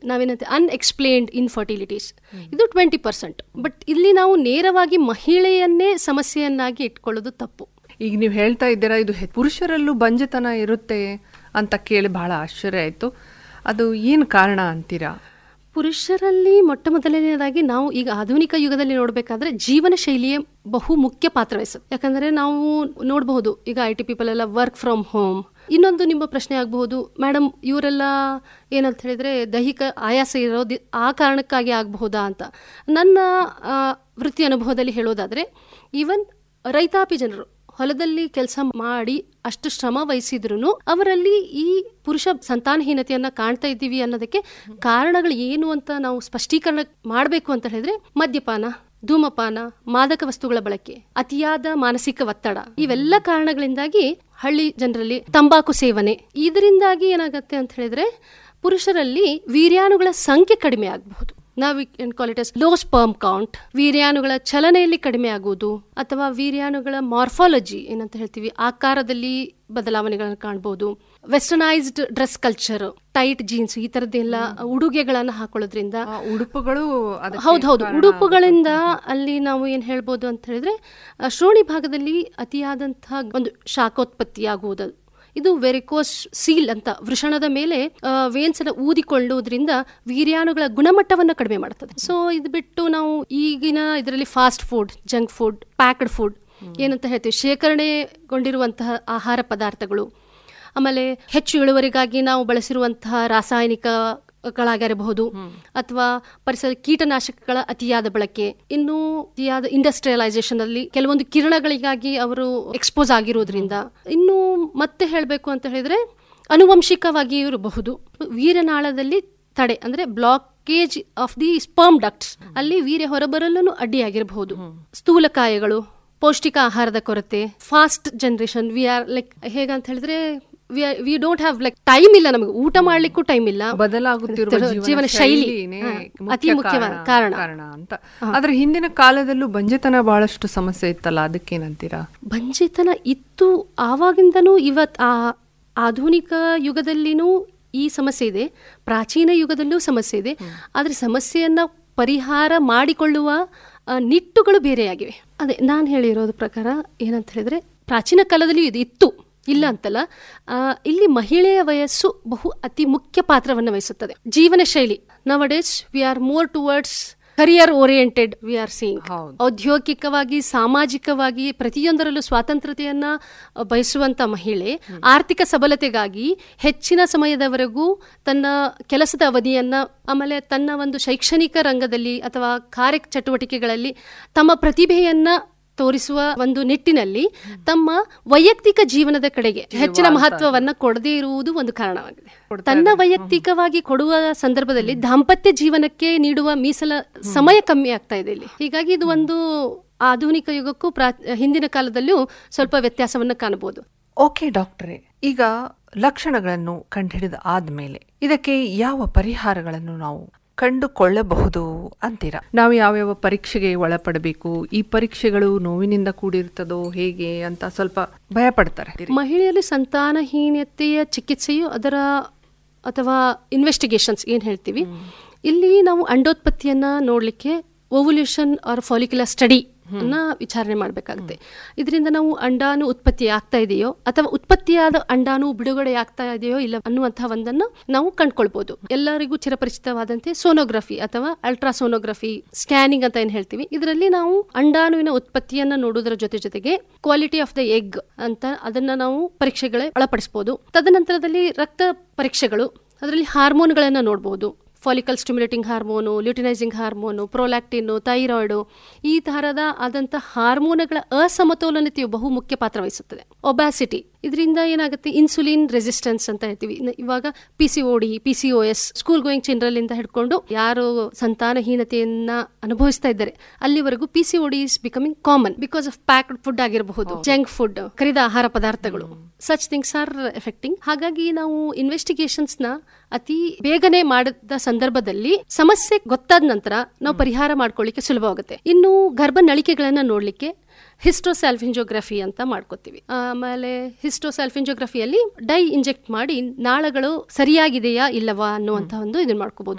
ನಾವೇನಂತೆ unexplained ಇನ್ಫರ್ಟಿಲಿಟೀಸ್ ಇದು twenty percent but ಇಲ್ಲಿ ನಾವು ನೇರವಾಗಿ ಮಹಿಳೆಯನ್ನೇ ಸಮಸ್ಯೆಯನ್ನಾಗಿ ಇಟ್ಕೊಳ್ಳೋದು ತಪ್ಪು ಈಗ ನೀವು ಹೇಳ್ತಾ ಇದ್ದೀರಾ ಇದು ಹೆ- ಪುರುಷರಲ್ಲೂ ಬಂಜೆತನ ಇರುತ್ತೆ ಅಂತ ಕೇಳಿ ಬಹಳ ಆಶ್ಚರ್ಯ ಆಯ್ತು ಅದು ಏನು ಕಾರಣ ಅಂತೀರಾ ಪುರುಷರಲ್ಲಿ ಮೊಟ್ಟ ಮೊದಲನೆಯದಾಗಿ ನಾವು ಈಗ ಆಧುನಿಕ ಯುಗದಲ್ಲಿ ನೋಡಬೇಕಾದ್ರೆ ಜೀವನ ಶೈಲಿಯೇ ಬಹು ಮುಖ್ಯ ಪಾತ್ರ ವಹಿಸುತ್ತೆ ಯಾಕಂದ್ರೆ ನಾವು ನೋಡಬಹುದು ಈಗ ಐ ಟಿ ಪೀಪಲ್ ಎಲ್ಲ ವರ್ಕ್ ಫ್ರಮ್ ಹೋಮ್ ಇನ್ನೊಂದು ನಿಮ್ಮ ಪ್ರಶ್ನೆ ಆಗಬಹುದು ಮೇಡಮ್ ಇವರೆಲ್ಲ ಏನಂತ ಹೇಳಿದ್ರೆ ದೈಹಿಕ ಆಯಾಸ ಇರೋದು ಆ ಕಾರಣಕ್ಕಾಗಿ ಆಗಬಹುದಾ ಅಂತ ನನ್ನ ಆ, ವೃತ್ತಿ ಅನುಭವದಲ್ಲಿ ಹೇಳೋದಾದ್ರೆ ಈವನ್ ರೈತಾಪಿ ಜನರು ಹೊಲದಲ್ಲಿ ಕೆಲಸ ಮಾಡಿ ಅಷ್ಟು ಶ್ರಮ ವಹಿಸಿದ್ರು ಅವರಲ್ಲಿ ಈ ಪುರುಷ ಸಂತಾನಹೀನತೆಯನ್ನ ಕಾಣ್ತಾ ಇದ್ದೀವಿ ಅನ್ನೋದಕ್ಕೆ ಕಾರಣಗಳು ಏನು ಅಂತ ನಾವು ಸ್ಪಷ್ಟೀಕರಣ ಮಾಡಬೇಕು ಅಂತ ಹೇಳಿದ್ರೆ ಮದ್ಯಪಾನ ಧೂಮಪಾನ ಮಾದಕ ವಸ್ತುಗಳ ಬಳಕೆ ಅತಿಯಾದ ಮಾನಸಿಕ ಒತ್ತಡ ಇವೆಲ್ಲ ಕಾರಣಗಳಿಂದಾಗಿ ಹಳ್ಳಿ ಜನರಲ್ಲಿ ತಂಬಾಕು ಸೇವನೆ ಇದರಿಂದಾಗಿ ಏನಾಗತ್ತೆ ಅಂತ ಹೇಳಿದ್ರೆ ಪುರುಷರಲ್ಲಿ ವೀರ್ಯಾಣುಗಳ ಸಂಖ್ಯೆ ಕಡಿಮೆ ಆಗಬಹುದು ನಾವು call it low sperm count ವೀರ್ಯಾಣುಗಳ ಚಲನೆಯಲ್ಲಿ ಕಡಿಮೆ ಆಗುವುದು ಅಥವಾ ವೀರ್ಯಾಣುಗಳ ಮಾರ್ಫಾಲಜಿ ಏನಂತ ಹೇಳ್ತೀವಿ ಆಕಾರದಲ್ಲಿ ಬದಲಾವಣೆಗಳನ್ನು ಕಾಣಬಹುದು westernised dress culture tight jeans ಈ ತರದ್ದೆಲ್ಲ ಉಡುಗೆಗಳನ್ನ ಹಾಕೊಳ್ಳೋದ್ರಿಂದ ಆ ಉಡುಪುಗಳು ಅದಕ್ಕೆ ಹೌದು ಹೌದು ಕಾರಣ ಉಡುಪುಗಳಿಂದ ಅಲ್ಲಿ ನಾವು ಏನ್ ಹೇಳ್ಬೋದು ಅಂತ ಹೇಳಿದ್ರೆ ಆ, ಶ್ರೋಣಿ ಭಾಗದಲ್ಲಿ ಅತಿಯಾದಂತಹ ಒಂದು ಶಾಖೋತ್ಪತ್ತಿ ಆಗುವುದು ಇದು ವೆರಿಕೋಸ್ ಸೀಲ್ ಅಂತ ವೃಷಣದ ಮೇಲೆ ವೇನ್ಸ್ ಅನ್ನ ಊದಿಕೊಳ್ಳುವುದರಿಂದ ವೀರ್ಯಾಣುಗಳ ಗುಣಮಟ್ಟವನ್ನ ಕಡಿಮೆ ಮಾಡ್ತದೆ ಸೊ ಇದು ಬಿಟ್ಟು ನಾವು ಈಗಿನ ಇದರಲ್ಲಿ fast food junk food packed food ಏನಂತ ಹೇಳ್ತೀವಿ ಶೇಖರಣೆಗೊಂಡಿರುವಂತಹ ಆಹಾರ ಪದಾರ್ಥಗಳು ಆಮೇಲೆ ಹೆಚ್ಚು ಇಳುವರಿಗಾಗಿ ನಾವು ಬಳಸಿರುವಂತಹ ರಾಸಾಯನಿಕ ಗಳಾಗಿರಬಹುದು ಅಥವಾ ಪರಿಸರ ಕೀಟನಾಶಕಗಳ ಅತಿಯಾದ ಬಳಕೆ ಇನ್ನು ಅತಿಯಾದ ಇಂಡಸ್ಟ್ರಿಯಲೈಸೇಷನ್ ಅಲ್ಲಿ ಕೆಲವೊಂದು ಕಿರಣಗಳಿಗಾಗಿ ಅವರು ಎಕ್ಸ್ಪೋಸ್ ಆಗಿರೋದ್ರಿಂದ ಇನ್ನು ಮತ್ತೆ ಹೇಳಬೇಕು ಅಂತ ಹೇಳಿದ್ರೆ ಅನುವಂಶಿಕವಾಗಿ ಇರಬಹುದು ವೀರನಾಳದಲ್ಲಿ ತಡೆ ಅಂದ್ರೆ blockage of the sperm ducts ಅಲ್ಲಿ ವೀರ್ಯ ಹೊರಬರಲು ಅಡ್ಡಿಯಾಗಿರಬಹುದು ಸ್ಥೂಲಕಾಯಗಳು ಪೌಷ್ಟಿಕ ಆಹಾರದ ಕೊರತೆ fast generation we are like ಹೇಗಂತ ಹೇಳಿದ್ರೆ we don't have like time ಇಲ್ಲ ನಮಗೆ ಊಟ ಮಾಡ್ಲಿಕ್ಕೂ ಟೈಮ್ ಇಲ್ಲ ಬದಲಾಗುತ್ತಿರುವ ಜೀವನ ಜೀವನ ಶೈಲಿ ಶೈಲಿನೇ ಹಾ, ಮುಖ್ಯ ಅತಿ ಮುಖ್ಯವಾದ ಕಾರಣ ಕಾರಣ ಅಂತ ಆದ್ರೆ ಹಿಂದಿನ ಕಾಲದಲ್ಲೂ ಬಂಜೆತನ ಬಹಳಷ್ಟು ಸಮಸ್ಯೆ ಇತ್ತಲ್ಲ ಅದಕ್ಕೇನಂತೀರಾ ಬಂಜೆತನ ಇತ್ತು ಆವಾಗಿಂದನೂ ಇವತ್ ಆ ಆಧುನಿಕ ಯುಗದಲ್ಲಿನೂ ಈ ಸಮಸ್ಯೆ ಇದೆ ಪ್ರಾಚೀನ ಯುಗದಲ್ಲೂ ಸಮಸ್ಯೆ ಇದೆ ಆದ್ರೆ ಸಮಸ್ಯೆಯನ್ನ ಪರಿಹಾರ ಮಾಡಿಕೊಳ್ಳುವ ಆ, ನಿಟ್ಟುಗಳು ಬೇರೆಯಾಗಿವೆ ಅದೇ ನಾನು ಹೇಳಿರೋದ್ರ ಪ್ರಕಾರ ಏನಂತ ಹೇಳಿದ್ರೆ ಪ್ರಾಚೀನ ಕಾಲದಲ್ಲಿ ಇದು ಇತ್ತು ಇಲ್ಲ ಅಂತಲ್ಲ ಆ, ಇಲ್ಲಿ ಮಹಿಳೆಯ ವಯಸ್ಸು ಬಹು ಅತಿ ಮುಖ್ಯ ಪಾತ್ರವನ್ನು ವಹಿಸುತ್ತದೆ ಜೀವನ ಶೈಲಿ nowadays we are more towards career oriented we are seeing ಹೌದು. ಔದ್ಯೋಗಿಕವಾಗಿ ಸಾಮಾಜಿಕವಾಗಿ ಪ್ರತಿಯೊಂದರಲ್ಲೂ ಸ್ವಾತಂತ್ರ್ಯತೆಯನ್ನ ಅ, ಬಯಸುವಂತ ಮಹಿಳೆ ಆರ್ಥಿಕ ಸಬಲತೆಗಾಗಿ ಹೆಚ್ಚಿನ ಸಮಯದವರೆಗೂ ತನ್ನ ಕೆಲಸದ ಅವಧಿಯನ್ನ ಆಮೇಲೆ ತನ್ನ ಒಂದು ಶೈಕ್ಷಣಿಕ ರಂಗದಲ್ಲಿ ಅಥವಾ ಕಾರ್ಯ ಚಟುವಟಿಕೆಗಳಲ್ಲಿ ತಮ್ಮ ಪ್ರತಿಭೆಯನ್ನ ತೋರಿಸುವ ಒಂದು ನಿಟ್ಟಿನಲ್ಲಿ ತಮ್ಮ ವೈಯಕ್ತಿಕ ಜೀವನದ ಕಡೆಗೆ ಹೆಚ್ಚಿನ ಮಹತ್ವವನ್ನ ಕೊಡದೇ ಇರುವುದು ಒಂದು ಕಾರಣವಾಗಿದೆ ತನ್ನ ವೈಯಕ್ತಿಕವಾಗಿ ಕೊಡುವ ಸಂದರ್ಭದಲ್ಲಿ ದಾಂಪತ್ಯ ಜೀವನಕ್ಕೆ ನೀಡುವ ಮೀಸಲ ಸಮಯ ಕಮ್ಮಿ ಆಗ್ತಾ ಇದೆ ಇಲ್ಲಿ ಹೀಗಾಗಿ ಇದು ಒಂದು ಆಧುನಿಕ ಯುಗಕ್ಕೂ ಪ್ರಾ ಹಿಂದಿನ ಕಾಲದಲ್ಲೂ ಸ್ವಲ್ಪ ವ್ಯತ್ಯಾಸವನ್ನು ಕಾಣಬಹುದು ಓಕೆ ಡಾಕ್ಟ್ರೇ ಈಗ ಲಕ್ಷಣಗಳನ್ನು ಕಂಡುಹಿಡಿದ ಆದ್ಮೇಲೆ ಇದಕ್ಕೆ ಯಾವ ಪರಿಹಾರಗಳನ್ನು ನಾವು ಕಂಡುಕೊಳ್ಳಬಹುದು ಅಂತೀರಾ ನಾವು ಯಾವ್ಯಾವ ಪರೀಕ್ಷೆಗೆ ಒಳಪಡಬೇಕು ಈ ಪರೀಕ್ಷೆಗಳು ನೋವಿನಿಂದ ಕೂಡಿರ್ತದೋ ಹೇಗೆ ಅಂತ ಸ್ವಲ್ಪ ಭಯ ಪಡ್ತಾರೆ ಮಹಿಳೆಯರಲ್ಲಿ ಸಂತಾನಹೀನತೆಯ ಚಿಕಿತ್ಸೆಯು ಅದರ ಅಥವಾ ಇನ್ವೆಸ್ಟಿಗೇಷನ್ಸ್ ಏನ್ ಹೇಳ್ತೀವಿ ಇಲ್ಲಿ ನಾವು ಅಂಡೋತ್ಪತ್ತಿಯನ್ನ ನೋಡ್ಲಿಕ್ಕೆ ಓವ್ಯುಲೇಷನ್ ಆರ್ ಫಾಲಿಕ್ಯುಲರ್ ಸ್ಟಡಿ ಅನ್ನ ವಿಚಾರಣೆ ಮಾಡಬೇಕಾಗುತ್ತೆ ಇದರಿಂದ ನಾವು ಅಂಡಾನು ಉತ್ಪತ್ತಿ ಆಗ್ತಾ ಇದೆಯೋ ಅಥವಾ ಉತ್ಪತ್ತಿಯಾದ ಅಂಡಾನು ಬಿಡುಗಡೆ ಆಗ್ತಾ ಇದೆಯೋ ಇಲ್ಲ ಅನ್ನುವಂತಹ ಒಂದನ್ನು ನಾವು ಕಂಡ್ಕೊಳ್ಬಹುದು ಎಲ್ಲರಿಗೂ ಚಿರಪರಿಚಿತವಾದಂತೆ ಸೋನೋಗ್ರಫಿ ಅಥವಾ ಅಲ್ಟ್ರಾಸೋನೋಗ್ರಫಿ ಸ್ಕ್ಯಾನಿಂಗ್ ಅಂತ ಏನ್ ಹೇಳ್ತೀವಿ ಇದರಲ್ಲಿ ನಾವು ಅಂಡಾಣುವಿನ ಉತ್ಪತ್ತಿಯನ್ನ ನೋಡುವುದರ ಜೊತೆ ಜೊತೆಗೆ ಕ್ವಾಲಿಟಿ ಆಫ್ ದ ಎಗ್ ಅಂತ ಅದನ್ನ ನಾವು ಪರೀಕ್ಷೆಗಳೇ ಒಳಪಡಿಸಬಹುದು ತದನಂತರದಲ್ಲಿ ರಕ್ತ ಪರೀಕ್ಷೆಗಳು ಅದರಲ್ಲಿ ಹಾರ್ಮೋನ್ಗಳನ್ನ ನೋಡಬಹುದು follicle stimulating hormone luteinising hormone prolactin thyroid ಈ ತರಹದ ಆದಂಥ ಹಾರ್ಮೋನ್ಗಳ ಅಸಮತೋಲನತೆಯು ಬಹು ಮುಖ್ಯ ಪಾತ್ರ ವಹಿಸುತ್ತದೆ ಒಬ್ಯಾಸಿಟಿ ಇದರಿಂದ ಏನಾಗುತ್ತೆ ಇನ್ಸುಲಿನ್ ರೆಸಿಸ್ಟೆನ್ಸ್ ಅಂತ ಹೇಳ್ತೀವಿ ಇನ್ನು ಇವಾಗ P C O D P C O S school going children ಇಂದ ಹಿಡ್ಕೊಂಡು ಯಾರು ಸಂತಾನಹೀನತೆಯನ್ನ ಅನುಭವಿಸ್ತಾ ಇದ್ದಾರೆ ಅಲ್ಲಿವರೆಗೂ P C O D is becoming common because of packed food ಆಗಿರಬಹುದು ಜಂಕ್ ಫುಡ್ ಕರಿದ ಆಹಾರ ಪದಾರ್ಥಗಳು ಸಚ್ ಥಿಂಗ್ಸ್ ಆರ್ ಎಫೆಕ್ಟಿಂಗ್ ಹಾಗಾಗಿ ನಾವು ಇನ್ವೆಸ್ಟಿಗೇಷನ್ಸ್ ನ ಅತಿ ಬೇಗನೆ ಮಾಡಿದ ಸಂದರ್ಭದಲ್ಲಿ ಸಮಸ್ಯೆ ಗೊತ್ತಾದ ನಂತರ ನಾವು ಪರಿಹಾರ ಮಾಡ್ಕೊಳ್ಳಿಕ್ಕೆ ಸುಲಭವಾಗುತ್ತೆ ಇನ್ನು ಗರ್ಭ ನಳಿಕೆಗಳನ್ನ ನೋಡ್ಲಿಕ್ಕೆ ಹಿಸ್ಟೋಸ್ಯಾಲ್ಫಿಂಜೋಗ್ರಫಿ ಅಂತ ಮಾಡ್ಕೋತೀವಿ ಆಮೇಲೆ ಹಿಸ್ಟೋಸ್ಯಾಲ್ಫಿಂಜೋಗ್ರಫಿಯಲ್ಲಿ ಡೈ ಇಂಜೆಕ್ಟ್ ಮಾಡಿ ನಾಳಗಳು ಸರಿಯಾಗಿದೆಯಾ ಇಲ್ಲವಾ ಅನ್ನುವಂತ ಒಂದು ಇದನ್ನ ಮಾಡ್ಕೋಬಹುದು